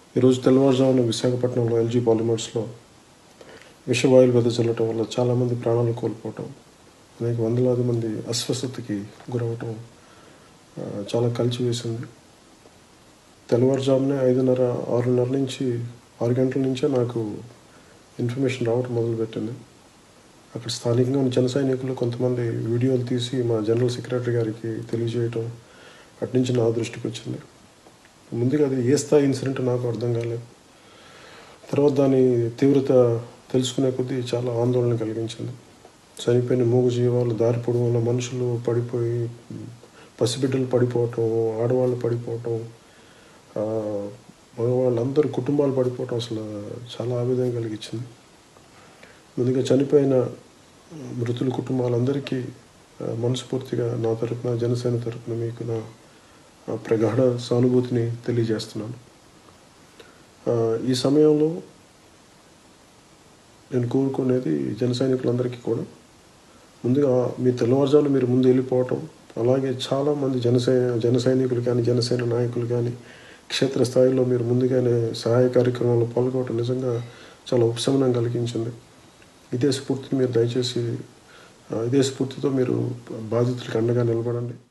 ఈరోజు తెల్లవారుజామున విశాఖపట్నంలో ఎల్జీ పాలిమర్స్లో విషవాయువులు వెదజల్లటం వల్ల చాలామంది ప్రాణాలు కోల్పోవటం అనేక వందలాది మంది అస్వస్థతకి గురవటం ఆ, చాలా కలిచివేసింది తెల్లవారుజామునే ఐదున్నర ఆరున్నర నుంచి ఆరు గంటల నుంచే నాకు ఇన్ఫర్మేషన్ రావడం మొదలుపెట్టింది అక్కడ స్థానికంగా ఉన్న జన సైనికులు కొంతమంది వీడియోలు తీసి మా జనరల్ సెక్రటరీ గారికి తెలియజేయటం అటు నుంచి నా దృష్టికి వచ్చింది ముందుగా అది ఏ స్థాయి ఇన్సిడెంట్ నాకు అర్థం కాలేదు తర్వాత దాని తీవ్రత తెలుసుకునే కొద్దీ చాలా ఆందోళన కలిగించింది చనిపోయిన మూగ జీవాలు దారి పొడవున మనుషులు పడిపోయి పసిబిడ్డలు పడిపోవటం ఆడవాళ్ళు పడిపోవటం ఆ, మగవాళ్ళందరూ కుటుంబాలు పడిపోవటం అసలు చాలా ఆవేదన కలిగించింది ముందుగా చనిపోయిన ఆ, మృతుల కుటుంబాలందరికీ ఆ, మనస్ఫూర్తిగా నా తరపున జనసేన తరపున మీకు నా ఆ, ప్రగాఢ సానుభూతిని తెలియజేస్తున్నాను ఆ, ఈ సమయంలో నేను కోరుకునేది జన సైనికులందరికీ కూడా ముందుగా మీ తెల్లవారుజామున మీరు ముందు వెళ్ళిపోవటం అలాగే చాలామంది జనసై జన సైనికులు కానీ జనసేన నాయకులు కానీ క్షేత్రస్థాయిలో మీరు ముందుగానే సహాయ కార్యక్రమంలో పాల్గొనడం నిజంగా చాలా ఉపశమనం కలిగించింది ఇదే స్ఫూర్తిని మీరు దయచేసి ఆ, ఇదే స్ఫూర్తితో మీరు బాధితులకు అండగా నిలబడండి